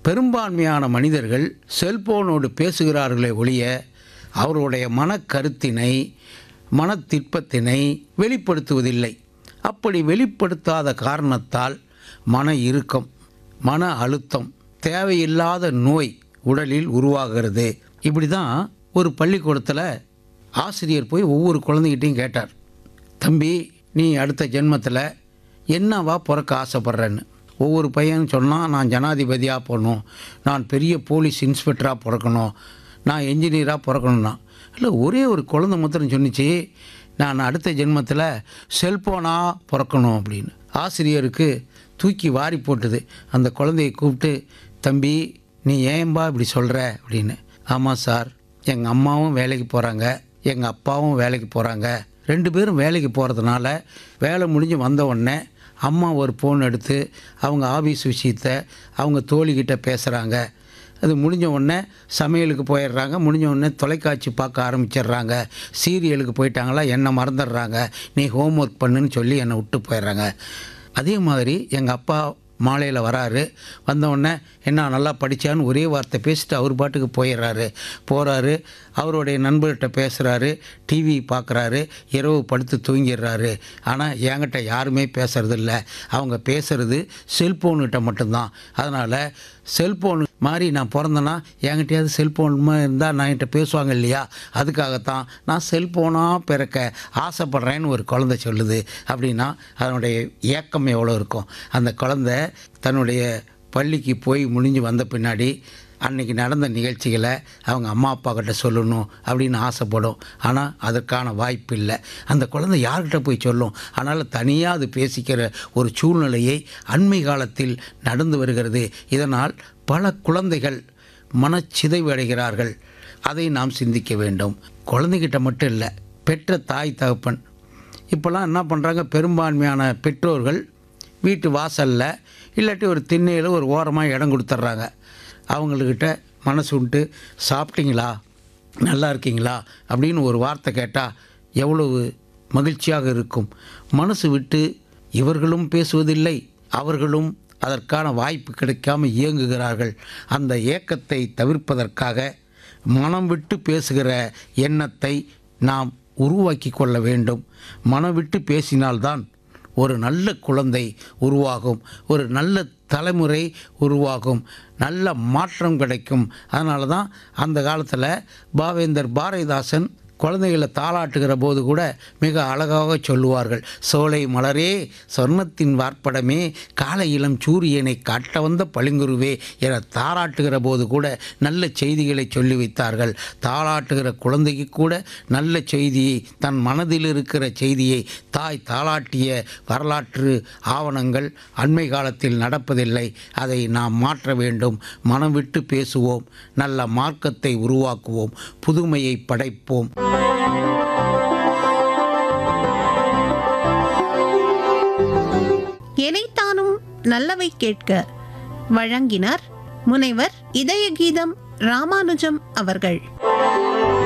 பெரும்பான்மையான மனிதர்கள் செல்போனோடு பேசுகிறார்களே ஒழிய அவருடைய மனக்கருத்தினை மனத்திற்பத்தினை வெளிப்படுத்துவதில்லை அப்படி வெளிப்படுத்தாத காரணத்தால் மன இறுக்கம் மன அழுத்தம் தேவையில்லாத நோய் உடலில் உருவாகிறது இப்படி தான் ஒரு பள்ளிக்கூடத்தில் ஆசிரியர் போய் ஒவ்வொரு குழந்தைகிட்டையும் கேட்டார் தம்பி நீ அடுத்த ஜென்மத்தில் என்னவா பிறக்க ஆசைப்பட்றேன்னு ஒவ்வொரு பையனும் சொன்னால் நான் ஜனாதிபதியாக போகணும் நான் பெரிய போலீஸ் இன்ஸ்பெக்டராக பிறக்கணும் நான் என்ஜினியராக பிறக்கணும்னா இல்லை ஒரே ஒரு குழந்தை மாத்திரம் சொன்னிச்சு நான் அடுத்த ஜென்மத்தில் செல்ஃபோனாக பிறக்கணும் அப்படின்னு ஆசிரியருக்கு தூக்கி வாரி போட்டுது அந்த குழந்தையை கூப்பிட்டு தம்பி நீ ஏன்பா இப்படி சொல்கிற அப்படின்னு ஆமாம் சார் எங்கள் அம்மாவும் வேலைக்கு போகிறாங்க எங்கள் அப்பாவும் வேலைக்கு போகிறாங்க ரெண்டு பேரும் வேலைக்கு போகிறதுனால வேலை முடிஞ்சு வந்த உடனே அம்மா ஒரு ஃபோன் எடுத்து அவங்க ஆஃபீஸ் விஷயத்த அவங்க தோழிக்கிட்ட பேசுகிறாங்க அது முடிஞ்ச உடனே சமையலுக்கு போயிடுறாங்க முடிஞ்ச உடனே தொலைக்காட்சி பார்க்க ஆரம்பிச்சிடுறாங்க சீரியலுக்கு போயிட்டாங்களா என்னை மறந்துடுறாங்க நீ ஹோம்ஒர்க் பண்ணுன்னு சொல்லி என்னை விட்டு போயிடுறாங்க அதே மாதிரி எங்கள் அப்பா மாலையில் வராரு வந்த உடனே என்ன நல்லா படித்தான்னு ஒரே வார்த்தை பேசிட்டு அவர் பாட்டுக்கு போயிடுறாரு போகிறாரு அவருடைய நண்பர்கிட்ட பேசுகிறாரு டிவி பார்க்குறாரு இரவு படுத்து தூங்கிடுறாரு ஆனால் என்கிட்ட யாருமே பேசுறதில்ல அவங்க பேசுகிறது செல்ஃபோனுகிட்ட மட்டும்தான் அதனால் செல்ஃபோன் மாதிரி நான் பிறந்தேன்னா என்கிட்டயாவது செல்ஃபோன் இருந்தால் நான் என்கிட்ட பேசுவாங்க இல்லையா அதுக்காகத்தான் நான் செல்ஃபோனாக பிறக்க ஆசைப்பட்றேன்னு ஒரு குழந்தை சொல்லுது அப்படின்னா அதனுடைய ஏக்கம் எவ்வளோ இருக்கும் அந்த குழந்தை தன்னுடைய பள்ளிக்கு போய் முடிஞ்சு வந்த பின்னாடி அன்னைக்கு நடந்த நிகழ்ச்சிகளை அவங்க அம்மா அப்பா கிட்ட சொல்லணும் அப்படின்னு ஆசைப்படும் ஆனால் அதற்கான வாய்ப்பு இல்லை அந்த குழந்தை யார்கிட்ட போய் சொல்லும் அதனால் தனியாக அது பேசிக்கிற ஒரு சூழ்நிலையை அண்மை காலத்தில் நடந்து வருகிறது இதனால் பல குழந்தைகள் மனச்சிதைவு அடைகிறார்கள் அதை நாம் சிந்திக்க வேண்டும் குழந்தைகிட்ட மட்டும் இல்லை பெற்ற தாய் தகப்பன் இப்போல்லாம் என்ன பண்ணுறாங்க பெரும்பான்மையான பெற்றோர்கள் வீட்டு வாசலில் இல்லாட்டி ஒரு திண்ணையில் ஒரு ஓரமாக இடம் கொடுத்துட்றாங்க அவங்கக்கிட்ட மனசு விட்டு சாப்பிட்டீங்களா நல்லா இருக்கீங்களா அப்படின்னு ஒரு வார்த்தை கேட்டால் எவ்வளவு மகிழ்ச்சியாக இருக்கும் மனசு விட்டு இவர்களும் பேசுவதில்லை அவர்களும் அதற்கான வாய்ப்பு கிடைக்காம இயங்குகிறார்கள் அந்த ஏக்கத்தை தவிர்ப்பதற்காக மனம் விட்டு பேசுகிற எண்ணத்தை நாம் உருவாக்கி கொள்ள வேண்டும் மனம் விட்டு பேசினால்தான் ஒரு நல்ல குழந்தை உருவாகும் ஒரு நல்ல தலைமுறை உருவாகும் நல்ல மாற்றம் கிடைக்கும் அதனால தான் அந்த காலத்தில் பாவேந்தர் பாரதிதாசன் குழந்தைகளை தாளாட்டுகிற போது கூட மிக அழகாக சொல்லுவார்கள் சோலை மலரே சொர்ணத்தின் வார்ப்படமே காலை இளம் சூரியனை காட்ட வந்த பளிங்குருவே என தாளாட்டுகிற போது கூட நல்ல செய்திகளை சொல்லி வைத்தார்கள் தாளாட்டுகிற குழந்தைக்கு கூட நல்ல செய்தியை தன் மனதில் இருக்கிற செய்தியை தாய் தாளாட்டிய வரலாற்று ஆவணங்கள் அண்மை காலத்தில் நடப்பதில்லை அதை நாம் மாற்ற வேண்டும் மனம் விட்டு பேசுவோம் நல்ல மார்க்கத்தை உருவாக்குவோம் புதுமையை படைப்போம் எனைத்தானும் நல்லவை கேட்க வழங்கினார் முனைவர் இதய கீதம் ராமானுஜம் அவர்கள்